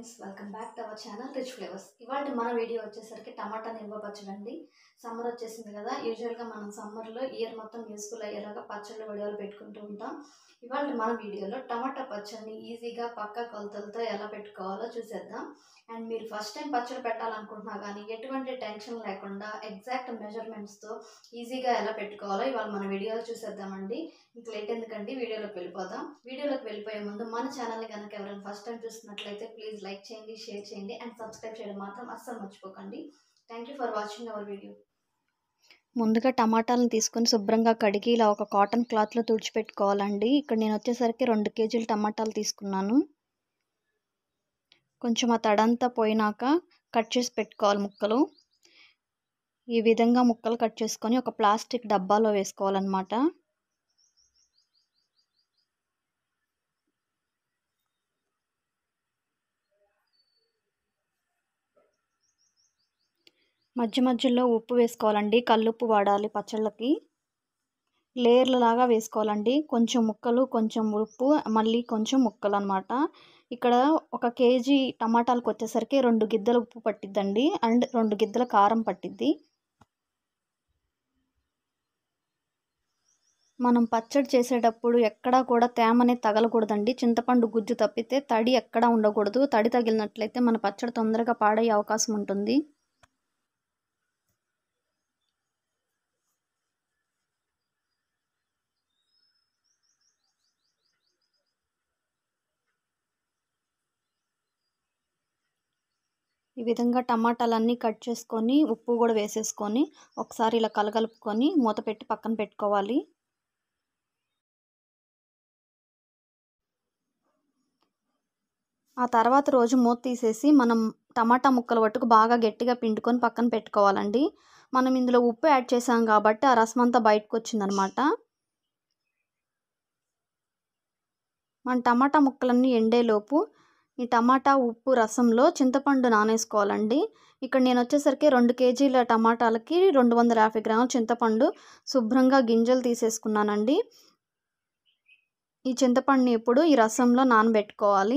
friends welcome back to our channel rich flavours ఇవాళ మన video వచ్చేసరికి టమాటా నిల్వ పచ్చడండి సమ్మర్ వచ్చేసింది కదా యూజువల్గా మనం సమ్మర్లో ఇయర్ మొత్తం యూస్ఫుల్ అయ్యేలాగా పచ్చళ్ళు వడియాలు పెట్టుకుంటూ ఉంటాం ఇవాళ మన వీడియోలో టమాటా పచ్చడిని ఈజీగా పక్క కొలతలతో ఎలా పెట్టుకోవాలో చూసేద్దాం అండ్ మీరు ఫస్ట్ టైం పచ్చడి పెట్టాలనుకుంటున్నా కానీ ఎటువంటి టెన్షన్ లేకుండా ఎగ్జాక్ట్ మెజర్మెంట్స్తో ఈజీగా ఎలా పెట్టుకోవాలో ఇవాళ మన వీడియోలో చూసేద్దామండి ఇంక లేట్ ఎందుకండి వీడియోలోకి వెళ్ళిపోదాం వీడియోలోకి వెళ్ళిపోయే ముందు మన ఛానల్ని కనుక ఎవరైనా ఫస్ట్ టైం చూస్తున్నట్లయితే ప్లీజ్ లైక్ చేయండి షేర్ చేయండి అండ్ సబ్స్క్రైబ్ చేయడం మాత్రం అస్సలు మర్చిపోకండి thank you for watching our video ముందుగా టమాటాలను తీసుకొని శుభ్రంగా కడిగి ఇలా ఒక కాటన్ క్లాత్లో తుడిచిపెట్టుకోవాలండి ఇక్కడ నేను వచ్చేసరికి రెండు కేజీలు టమాటాలు తీసుకున్నాను కొంచెం ఆ తడంతా పోయినాక కట్ చేసి పెట్టుకోవాలి ముక్కలు ఈ విధంగా ముక్కలు కట్ చేసుకొని ఒక ప్లాస్టిక్ డబ్బాలో వేసుకోవాలన్నమాట మధ్య మధ్యలో ఉప్పు వేసుకోవాలండి కల్లుప్పు వాడాలి పచ్చళ్ళకి లేయర్ల లాగా వేసుకోవాలండి కొంచెం ముక్కలు కొంచెం ఉప్పు మళ్ళీ కొంచెం ముక్కలు అనమాట ఇక్కడ ఒక కేజీ టమాటాలకు వచ్చేసరికి రెండు గిద్దల ఉప్పు పట్టిద్దండి అండ్ రెండు గిద్దల కారం పట్టిద్ది మనం పచ్చడి చేసేటప్పుడు ఎక్కడా కూడా తేమ అనేది తగలకూడదండి చింతపండు గుజ్జు తప్పితే తడి ఎక్కడా ఉండకూడదు తడి తగిలినట్లయితే మన పచ్చడి తొందరగా పాడయ్యే అవకాశం ఉంటుంది ఈ విధంగా టమాటాలన్నీ కట్ చేసుకొని ఉప్పు కూడా వేసేసుకొని ఒకసారి ఇలా కలగలుపుకొని మూత పెట్టి పక్కన పెట్టుకోవాలి ఆ తర్వాత రోజు మూత తీసేసి మనం టమాటా ముక్కలు పట్టుకు బాగా గట్టిగా పిండుకొని పక్కన పెట్టుకోవాలండి మనం ఇందులో ఉప్పు యాడ్ చేసాం కాబట్టి ఆ రసం అంతా బయటకు వచ్చిందనమాట మన టమాటా ముక్కలన్నీ ఎండేలోపు ఈ టమాటా ఉప్పు రసంలో చింతపండు నానేసుకోవాలండి ఇక్కడ నేను వచ్చేసరికి రెండు కేజీల టమాటాలకి రెండు వందల యాభై గ్రాముల చింతపండు శుభ్రంగా గింజలు తీసేసుకున్నానండి ఈ చింతపండుని ఇప్పుడు ఈ రసంలో నానబెట్టుకోవాలి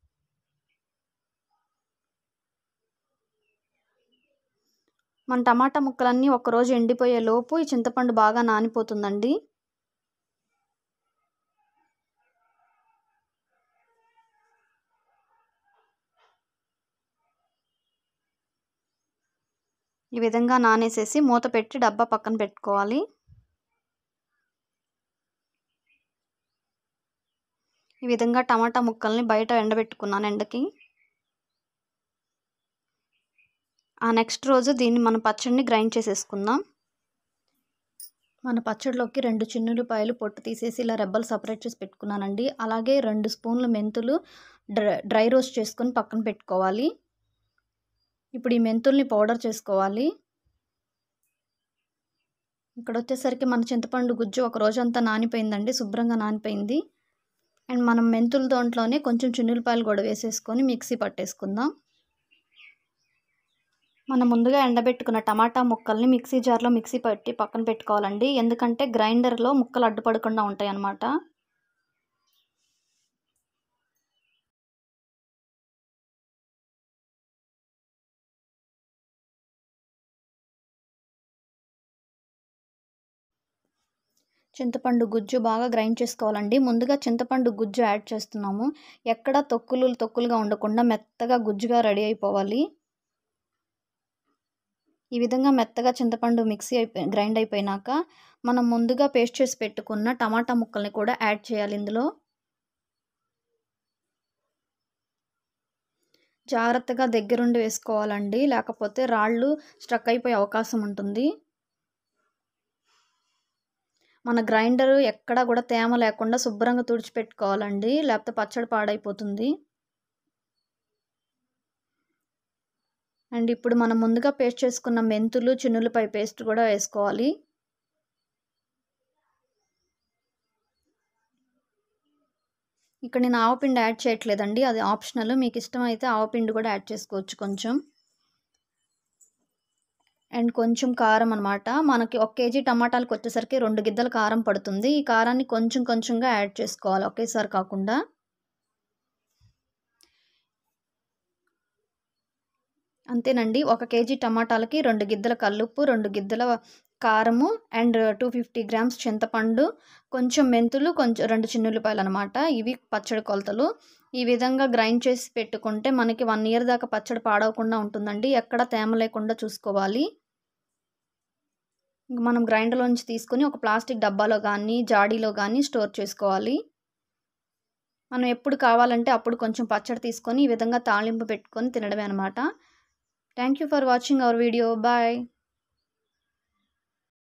మన టమాటా ముక్కలన్నీ ఒకరోజు ఎండిపోయే లోపు ఈ చింతపండు బాగా నానిపోతుందండి ఈ విధంగా నానేసేసి మూత పెట్టి డబ్బా పక్కన పెట్టుకోవాలి ఈ విధంగా టమాటా ముక్కల్ని బయట ఎండబెట్టుకున్నాను ఎండకి ఆ నెక్స్ట్ రోజు దీన్ని మన పచ్చడిని గ్రైండ్ చేసేసుకుందాం మన పచ్చడిలోకి రెండు చిన్నులపాయలు పొట్టు తీసేసి ఇలా రెబ్బలు సపరేట్ చేసి పెట్టుకున్నానండి అలాగే రెండు స్పూన్లు మెంతులు డ్రై రోస్ట్ చేసుకొని పక్కన పెట్టుకోవాలి ఇప్పుడు ఈ మెంతుల్ని పౌడర్ చేసుకోవాలి ఇక్కడ వచ్చేసరికి మన చింతపండు గుజ్జు ఒక రోజంతా నానిపోయిందండి శుభ్రంగా నానిపోయింది అండ్ మనం మెంతుల దాంట్లోనే కొంచెం చిన్నులపాయలు కూడా వేసేసుకొని మిక్సీ పట్టేసుకుందాం మనం ముందుగా ఎండబెట్టుకున్న టమాటా ముక్కల్ని మిక్సీ జార్లో మిక్సీ పట్టి పక్కన పెట్టుకోవాలండి ఎందుకంటే గ్రైండర్లో ముక్కలు అడ్డుపడకుండా ఉంటాయి అన్నమాట చింతపండు గుజ్జు బాగా గ్రైండ్ చేసుకోవాలండి ముందుగా చింతపండు గుజ్జు యాడ్ చేస్తున్నాము ఎక్కడ తొక్కులు తొక్కులుగా ఉండకుండా మెత్తగా గుజ్జుగా రెడీ అయిపోవాలి ఈ విధంగా మెత్తగా చింతపండు మిక్సీ అయిపోయి గ్రైండ్ అయిపోయినాక మనం ముందుగా పేస్ట్ చేసి పెట్టుకున్న టమాటా ముక్కల్ని కూడా యాడ్ చేయాలి ఇందులో జాగ్రత్తగా దగ్గరుండి వేసుకోవాలండి లేకపోతే రాళ్ళు స్ట్రక్ అయిపోయే అవకాశం ఉంటుంది మన గ్రైండర్ ఎక్కడా కూడా తేమ లేకుండా శుభ్రంగా తుడిచిపెట్టుకోవాలండి లేకపోతే పచ్చడి పాడైపోతుంది అండ్ ఇప్పుడు మనం ముందుగా పేస్ట్ చేసుకున్న మెంతులు చిన్నులపై పేస్ట్ కూడా వేసుకోవాలి ఇక్కడ నేను ఆవపిండి యాడ్ చేయట్లేదండి అది ఆప్షనల్ మీకు ఇష్టమైతే ఆవపిండి కూడా యాడ్ చేసుకోవచ్చు కొంచెం అండ్ కొంచెం కారం అనమాట మనకి ఒక కేజీ టమాటాలకు వచ్చేసరికి రెండు గిద్దల కారం పడుతుంది ఈ కారాన్ని కొంచెం కొంచెంగా యాడ్ చేసుకోవాలి ఒకేసారి కాకుండా అంతేనండి ఒక కేజీ టమాటాలకి రెండు గిద్దల కల్లుప్పు రెండు గిద్దల కారము అండ్ టూ ఫిఫ్టీ గ్రామ్స్ చింతపండు కొంచెం మెంతులు కొంచెం రెండు చిన్నుల్లిపాయలు అనమాట ఇవి పచ్చడి కొలతలు ఈ విధంగా గ్రైండ్ చేసి పెట్టుకుంటే మనకి వన్ ఇయర్ దాకా పచ్చడి పాడవకుండా ఉంటుందండి ఎక్కడ తేమ లేకుండా చూసుకోవాలి మనం గ్రైండర్లోంచి తీసుకొని ఒక ప్లాస్టిక్ డబ్బాలో కానీ జాడీలో కానీ స్టోర్ చేసుకోవాలి మనం ఎప్పుడు కావాలంటే అప్పుడు కొంచెం పచ్చడి తీసుకొని ఈ విధంగా తాళింపు పెట్టుకొని తినడమే అనమాట thank you for watching our video bye